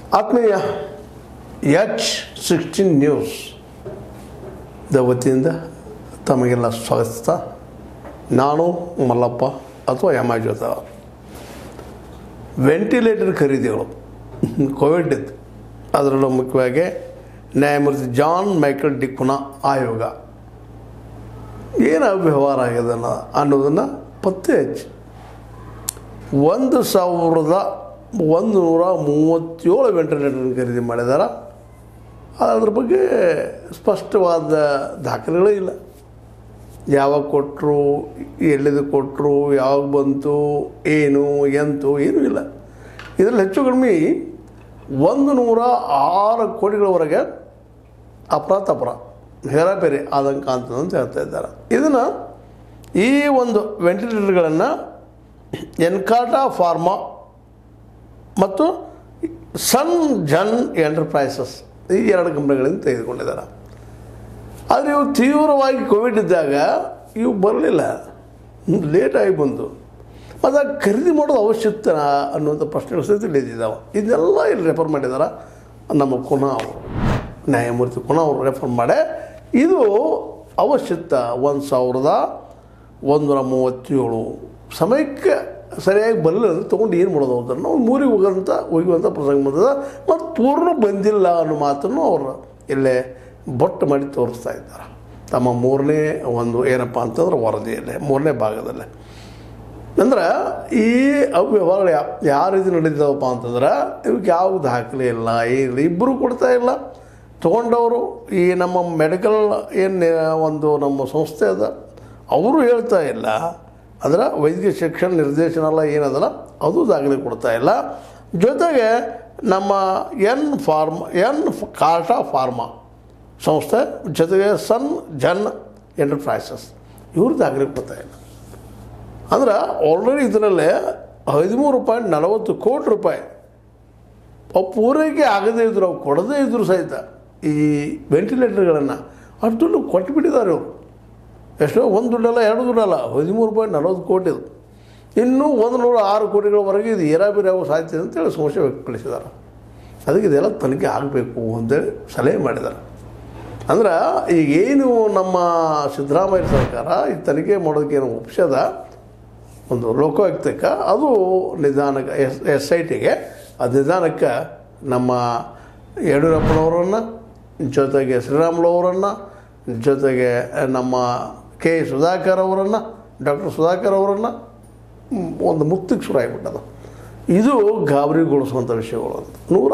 ಆತ್ಮೀಯ H sixteen news the ವತಿಯಿಂದ ತಮಗೆಲ್ಲ ಸ್ವಾಗತಿಸ್ತಾ ನಾನು ಮಲ್ಲಪ್ಪ ಅಥವಾ ಯಮಾಜೋತ ವೆಂಟಿಲೇಟರ್ ಖರೀದಿಗಳು ಕೋವಿಡ್ ಇತ್ತು ಅದರಲ್ಲೂ ಮುಖ್ಯವಾಗಿ ನ್ಯಾಯಮೂರ್ತಿ ಜಾನ್ ಮೈಕಲ್ ಡಿಕ್ಕುನ ಆಯೋಗ ಏನು ವ್ಯವಹಾರ ಆಗಿದೆ ಅನ್ನೋ ಅನ್ನೋದನ್ನು ಪತ್ತೆ ಹಚ್ಚಿ ಒಂದು ಸಾವಿರದ ಒಂದು ನೂರ ಮೂವತ್ತೇಳು ವೆಂಟಿಲೇಟರ್ ಖರೀದಿ ಮಾಡಿದ್ದಾರೆ ಅದ್ರ ಬಗ್ಗೆ ಸ್ಪಷ್ಟವಾದ ದಾಖಲೆಗಳೇ ಇಲ್ಲ ಯಾವಾಗ ಕೊಟ್ಟರು ಎಲ್ಲಿದು ಕೊಟ್ಟರು ಯಾವಾಗ ಬಂತು ಏನು ಎಂತು ಏನೂ ಇಲ್ಲ ಇದರಲ್ಲಿ ಹೆಚ್ಚು ಕಡಿಮೆ ಒಂದು ನೂರ ಆರು ಕೋಟಿಗಳವರೆಗೆ ಅಪರಾಧ ಹೇರಾಪೇರಿ ಆದಂಕ ಅಂತ ಹೇಳ್ತಾ ಇದ್ದಾರೆ ಇದನ್ನು ಈ ಒಂದು ವೆಂಟಿಲೇಟರ್ಗಳನ್ನು ಎನ್ಕಾಟಾ ಫಾರ್ಮಾ ಮತ್ತು ಸನ್ ಜನ್ ಎಂಟರ್ಪ್ರೈಸಸ್ ಈ ಎರಡು ಕಂಪ್ನಿಗಳಿಂದ ತೆಗೆದುಕೊಂಡಿದ್ದಾರೆ ಆದರೆ ಇವು ತೀವ್ರವಾಗಿ ಕೋವಿಡ್ ಇದ್ದಾಗ ಇವು ಬರಲಿಲ್ಲ ಲೇಟಾಗಿ ಬಂತು ಮತ್ತು ಖರೀದಿ ಮಾಡೋದು ಅವಶ್ಯಕತೆ ಅನ್ನುವಂಥ ಪ್ರಶ್ನೆಗಳು ಸಹಿತ ಇಲ್ಲಿದ್ದಾವೆ ಇದನ್ನೆಲ್ಲ ಇಲ್ಲಿ ರೆಫರ್ ಮಾಡಿದ್ದಾರೆ ನಮ್ಮ ಕುಣ ಅವರು ನ್ಯಾಯಮೂರ್ತಿ ಕುಣ ಅವರು ರೆಫರ್ ಮಾಡಿ ಇದು ಅವಶ್ಯಕ ಒಂದು ಸಾವಿರದ ಒಂದೂರ ಮೂವತ್ತೇಳು ಸಮಯಕ್ಕೆ ಸರಿಯಾಗಿ ಬರಲಿಲ್ಲ ಅಂದರೆ ತೊಗೊಂಡು ಏನು ಮಾಡೋದು ಅದನ್ನು ನಾವು ಮೂರಿಗೆ ಹೋಗೋಂಥ ಒಯ್ಯುವಂಥ ಪ್ರಸಂಗ ಬಂದದ ಮತ್ತು ಪೂರ್ಣ ಬಂದಿಲ್ಲ ಅನ್ನೋ ಮಾತನ್ನು ಅವರು ಇಲ್ಲೇ ಬೊಟ್ಟು ಮಾಡಿ ತೋರಿಸ್ತಾ ಇದ್ದಾರೆ ತಮ್ಮ ಮೂರನೇ ಒಂದು ಏನಪ್ಪ ಅಂತಂದ್ರೆ ವರದಿಯಲ್ಲೇ ಮೂರನೇ ಭಾಗದಲ್ಲೇ ಅಂದ್ರೆ ಈ ಅವ್ಯವಹಾರಗಳು ಯಾವ ಯಾವ ರೀತಿ ನಡೀತಾವಪ್ಪ ಅಂತಂದ್ರೆ ಇವಕ್ಕೆ ಯಾವ ದಾಖಲೆ ಇಲ್ಲ ಏನಿಲ್ಲ ಇಬ್ಬರು ಕೊಡ್ತಾ ಇಲ್ಲ ತೊಗೊಂಡವರು ಈ ನಮ್ಮ ಮೆಡಿಕಲ್ ಏನು ಒಂದು ನಮ್ಮ ಸಂಸ್ಥೆ ಅದ ಅವರು ಹೇಳ್ತಾ ಇಲ್ಲ ಅದರ ವೈದ್ಯಕೀಯ ಶಿಕ್ಷಣ ನಿರ್ದೇಶನಾಲಯ ಏನದಲ್ಲ ಅದು ದಾಖಲೆ ಕೊಡ್ತಾ ಇಲ್ಲ ಜೊತೆಗೆ ನಮ್ಮ ಎನ್ ಫಾರ್ಮ್ ಎನ್ ಕಾರ್ಟಾ ಫಾರ್ಮಾ ಸಂಸ್ಥೆ ಜೊತೆಗೆ ಸನ್ ಜನ್ ಎಂಟರ್ಪ್ರೈಸಸ್ ಇವರು ದಾಖಲೆ ಕೊಡ್ತಾ ಇಲ್ಲ ಅಂದ್ರೆ ಆಲ್ರೆಡಿ ಇದರಲ್ಲೇ ಹದಿಮೂರು ಪಾಯಿಂಟ್ ನಲವತ್ತು ಕೋಟಿ ರೂಪಾಯಿ ಅವು ಪೂರೈಕೆ ಆಗದೇ ಇದ್ರು ಅವು ಕೊಡದೇ ಇದ್ರು ಸಹಿತ ಈ ವೆಂಟಿಲೇಟರ್ಗಳನ್ನು ಅಷ್ಟು ದುಡ್ಡು ಕೊಟ್ಟುಬಿಟ್ಟಿದ್ದಾರೆ ಅವರು ಎಷ್ಟೋ ಒಂದು ದುಡ್ಡಲ್ಲ ಎರಡು ದುಡ್ಡಲ್ಲ ಹದಿಮೂರು ಪಾಯಿಂಟ್ ನಲವತ್ತು ಕೋಟಿ ಇದು ಇನ್ನೂ ಒಂದು ನೂರ ಆರು ಕೋಟಿಗಳವರೆಗೆ ಇದು ಏರಾಬಿರಿ ಆಗೋ ಸಾಧ್ಯತೆ ಅಂತೇಳಿ ಸಮಸ್ಯೆ ವ್ಯಕ್ತಪಡಿಸಿದ್ದಾರೆ ಅದಕ್ಕೆ ಇದೆಲ್ಲ ತನಿಖೆ ಆಗಬೇಕು ಅಂತೇಳಿ ಸಲಹೆ ಮಾಡಿದ್ದಾರೆ ಅಂದ್ರೆ ಈಗ ಏನು ನಮ್ಮ ಸಿದ್ದರಾಮಯ್ಯ ಸರ್ಕಾರ ಈ ತನಿಖೆ ಮಾಡೋದಕ್ಕೆ ಏನು ಒಪ್ಸದ ಒಂದು ಲೋಕಾಯುಕ್ತಕ್ಕೆ ಅದು ನಿಧಾನಕ್ಕೆ ಎಸ್ ಎಸ್ ಐ ಟಿಗೆ ಅದು ನಿಧಾನಕ್ಕೆ ನಮ್ಮ ಯಡಿಯೂರಪ್ಪನವರನ್ನು ಜೊತೆಗೆ ಶ್ರೀರಾಮುಲು ಅವರನ್ನು ಜೊತೆಗೆ ನಮ್ಮ ಕೆ ಸುಧಾಕರ್ ಅವರನ್ನು ಡಾಕ್ಟರ್ ಸುಧಾಕರ್ ಅವರನ್ನು ಒಂದು ಮುಕ್ತಿಗೆ ಶುರು ಆಗಿಬಿಟ್ಟದು ಇದು ಗಾಬರಿಗೊಳಿಸುವಂಥ ವಿಷಯಗಳು ಅಂತ ನೂರ